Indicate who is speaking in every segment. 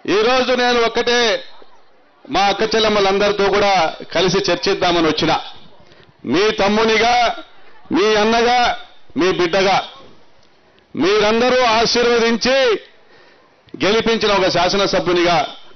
Speaker 1: ఈరోజు నేను ఒక్కటే మా అక్క చెల్లెమ్మలందరితో కూడా కలిసి చర్చిద్దామని వచ్చిన మీ తమ్మునిగా మీ అన్నగా మీ బిడ్డగా మీరందరూ ఆశీర్వదించి గెలిపించిన ఒక శాసనసభ్యునిగా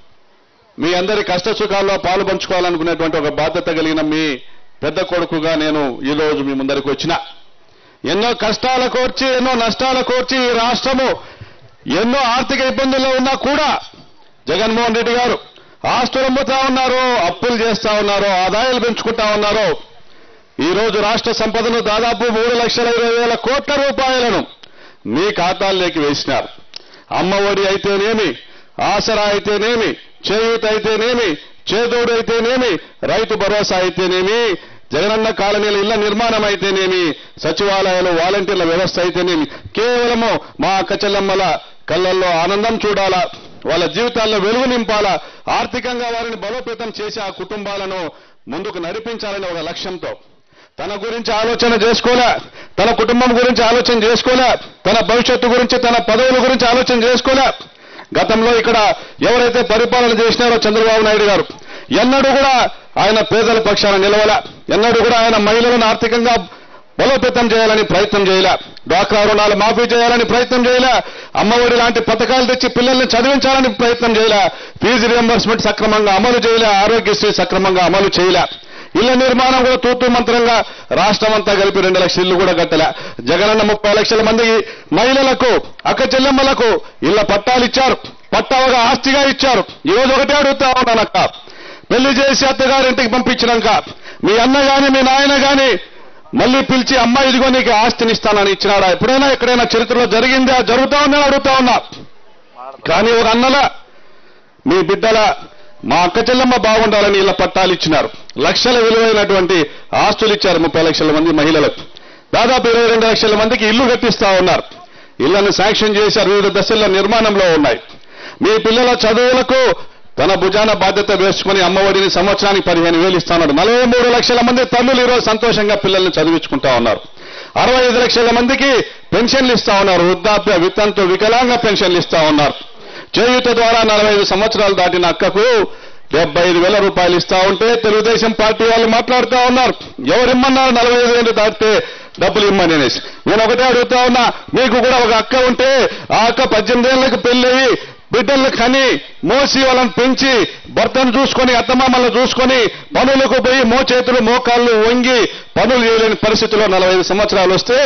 Speaker 1: మీ అందరి కష్ట సుఖాల్లో పాలు పంచుకోవాలనుకునేటువంటి ఒక బాధ్యత కలిగిన మీ పెద్ద కొడుకుగా నేను ఈరోజు మీ ముందరికి వచ్చిన ఎన్నో కష్టాల కోర్చి ఎన్నో నష్టాల కోర్చి ఈ రాష్ట్రము ఎన్నో ఆర్థిక ఇబ్బందుల్లో ఉన్నా కూడా జగన్మోహన్ రెడ్డి గారు ఆస్తులు అమ్ముతా ఉన్నారు అప్పులు చేస్తా ఉన్నారు ఆదాయాలు పెంచుకుంటా ఉన్నారు ఈ రోజు రాష్ట్ర సంపదను దాదాపు మూడు లక్షల ఇరవై వేల కోట్ల రూపాయలను మీ ఖాతాల్లోకి వేసినారు అమ్మ ఒడి అయితేనేమి ఆసరా అయితేనేమి చేయూత అయితేనేమి చేదోడు అయితేనేమి రైతు భరోసా అయితేనేమి జగనన్న కాలనీల ఇళ్ల నిర్మాణం అయితేనేమి సచివాలయాలు వాలంటీర్ల వ్యవస్థ అయితేనేమి కేవలము మా అక్క చెల్లెమ్మల కళ్ళల్లో ఆనందం చూడాలా వాళ్ళ జీవితాల్లో వెలుగు నింపాలా ఆర్థికంగా వారిని బలోపేతం చేసి ఆ కుటుంబాలను ముందుకు నడిపించాలనే ఒక లక్ష్యంతో తన గురించి ఆలోచన చేసుకోలే తన కుటుంబం గురించి ఆలోచన చేసుకోలే తన భవిష్యత్తు గురించి తన పదవుల గురించి ఆలోచన చేసుకోలే గతంలో ఇక్కడ ఎవరైతే పరిపాలన చేసినారో చంద్రబాబు నాయుడు గారు ఎన్నడూ కూడా ఆయన పేదల పక్షాన నిలవలే ఎన్నడూ కూడా ఆయన మహిళలను ఆర్థికంగా బలోపేతం చేయాలని ప్రయత్నం చేయలే డ్వాక్రా రుణాలు మాఫీ చేయాలని ప్రయత్నం చేయలే అమ్మఒడి లాంటి పథకాలు తెచ్చి పిల్లల్ని చదివించాలని ప్రయత్నం చేయలే ఫీజు రియంబర్స్మెంట్ సక్రమంగా అమలు చేయలే ఆరోగ్యశ్రీ సక్రమంగా అమలు చేయలే ఇళ్ల నిర్మాణం కూడా తూతూ మంత్రంగా రాష్ట్రం అంతా కలిపి రెండు లక్షల ఇల్లు కూడా కట్టలే జగనన్న ముప్పై లక్షల మంది మహిళలకు అక్క చెల్లెమ్మలకు ఇళ్ల పట్టాలు ఇచ్చారు పట్టా ఒక ఆస్తిగా ఇచ్చారు ఈ రోజు ఒకటే అడుగుతా ఉన్నానక్క పెళ్లి చేసి అత్తగారింటికి పంపించినాక మీ అన్న గాని మీ నాయన గాని మళ్ళీ పిలిచి అమ్మ ఇదిగో నీకు ఆస్తిని ఇస్తానని ఇచ్చినాడా ఎప్పుడైనా ఎక్కడైనా చరిత్రలో జరిగిందా జరుగుతా ఉందని అడుగుతా ఉన్నా కానీ ఒక అన్నల మీ బిడ్డల మా అక్క చెల్లెమ్మ బాగుండాలని ఇలా పట్టాలు ఇచ్చినారు లక్షల విలువైనటువంటి ఆస్తులు ఇచ్చారు ముప్పై లక్షల మంది మహిళలకు దాదాపు ఇరవై రెండు లక్షల మందికి ఇల్లు కట్టిస్తా ఉన్నారు ఇళ్లను శాంక్షన్ చేశారు వివిధ దశల్లో నిర్మాణంలో ఉన్నాయి మీ పిల్లల చదువులకు తన భుజాన బాధ్యత వేసుకుని అమ్మఒడిని సంవత్సరానికి పదిహేను వేలు ఇస్తా నలభై మూడు లక్షల మంది తల్లులు ఈరోజు సంతోషంగా పిల్లల్ని చదివించుకుంటా ఉన్నారు అరవై ఐదు లక్షల మందికి పెన్షన్లు ఇస్తా ఉన్నారు వృద్ధాప్య విత్తంతో వికలాంగ పెన్షన్లు ఇస్తా ఉన్నారు చేయూత ద్వారా నలభై ఐదు సంవత్సరాలు దాటిన అక్కకు డెబ్బై ఐదు వేల రూపాయలు ఇస్తా ఉంటే తెలుగుదేశం పార్టీ వాళ్ళు మాట్లాడుతూ ఉన్నారు ఎవరిమ్మన్నారు నలభై ఐదు వేలు దాటితే డబ్బులు ఇమ్మని అనేసి నేను ఒకటే అడుగుతా ఉన్నా మీకు కూడా ఒక అక్క ఉంటే ఆ అక్క పద్దెనిమిది ఏళ్ళకి పెళ్లి బిడ్డలను కని మోసి వాళ్ళని పెంచి భర్తను చూసుకొని అత్తమామలను చూసుకొని పనులకు పోయి మో చేతులు మోకాళ్ళు వంగి పనులు చేయలేని పరిస్థితిలో నలభై ఐదు సంవత్సరాలు వస్తే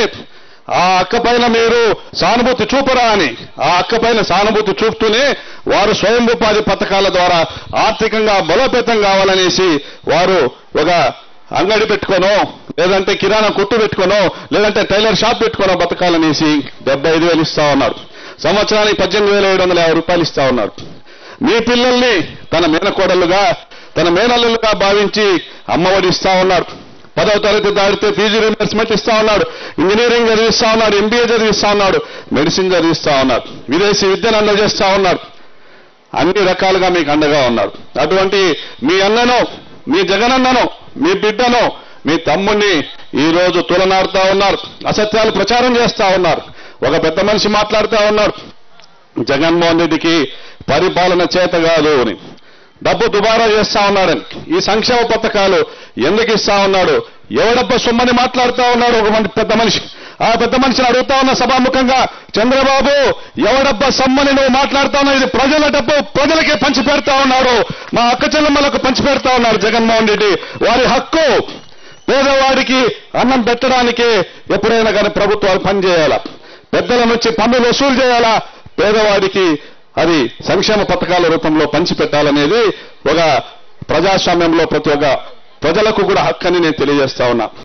Speaker 1: ఆ అక్క పైన మీరు సానుభూతి చూపరా అని ఆ అక్క పైన సానుభూతి చూపుతూనే వారు స్వయం ఉపాధి పథకాల ద్వారా ఆర్థికంగా బలోపేతం కావాలనేసి వారు ఒక అంగడి పెట్టుకోనో లేదంటే కిరాణా కొట్టు పెట్టుకోనో లేదంటే టైలర్ షాప్ పెట్టుకోనో బతకాలనేసి డెబ్బై ఐదు వేలు ఇస్తా ఉన్నారు సంవత్సరానికి పద్దెనిమిది వేల ఏడు వందల యాభై రూపాయలు ఇస్తా ఉన్నారు మీ పిల్లల్ని తన మేనకోడలుగా తన మేనల్లుగా భావించి అమ్మఒడి ఇస్తా ఉన్నారు పదవ తరగతి దాటితే ఫీజు రీంబర్స్మెంట్ ఇస్తా ఉన్నాడు ఇంజనీరింగ్ చదివిస్తా ఉన్నాడు ఎంబీఏ చదివిస్తా ఉన్నాడు మెడిసిన్ చదివిస్తా ఉన్నాడు విదేశీ విద్యను అందజేస్తా ఉన్నాడు అన్ని రకాలుగా మీకు అండగా ఉన్నారు అటువంటి మీ అన్నను మీ జగనన్నను మీ బిడ్డను మీ తమ్ముణ్ణి ఈ రోజు తులనాడుతా ఉన్నారు అసత్యాలు ప్రచారం చేస్తా ఉన్నారు ఒక పెద్ద మనిషి మాట్లాడుతా ఉన్నారు జగన్మోహన్ రెడ్డికి పరిపాలన చేత కాదు అని డబ్బు దుబారా చేస్తా ఉన్నాడని ఈ సంక్షేమ పథకాలు ఎందుకు ఇస్తా ఉన్నాడు ఎవడబ్బ సొమ్మని మాట్లాడుతా ఉన్నాడు ఒక మంది పెద్ద మనిషి ఆ పెద్ద మనిషిని అడుగుతా ఉన్న సభాముఖంగా చంద్రబాబు ఎవడబ్బ సొమ్మని నువ్వు మాట్లాడుతా ఉన్నావు ఇది ప్రజల డబ్బు ప్రజలకే పంచి పెడతా ఉన్నాడు మా అక్క చెల్లెమ్మలకు పంచి పెడతా ఉన్నారు జగన్మోహన్ రెడ్డి వారి హక్కు పేదవాడికి అన్నం పెట్టడానికి ఎప్పుడైనా కానీ ప్రభుత్వాలు పనిచేయాలా పెద్దల నుంచి పన్నులు వసూలు చేయాలా పేదవాడికి అది సంక్షేమ పథకాల రూపంలో పంచిపెట్టాలనేది ఒక ప్రజాస్వామ్యంలో ప్రతి ఒక్క ప్రజలకు కూడా హక్కని నేను తెలియజేస్తా ఉన్నా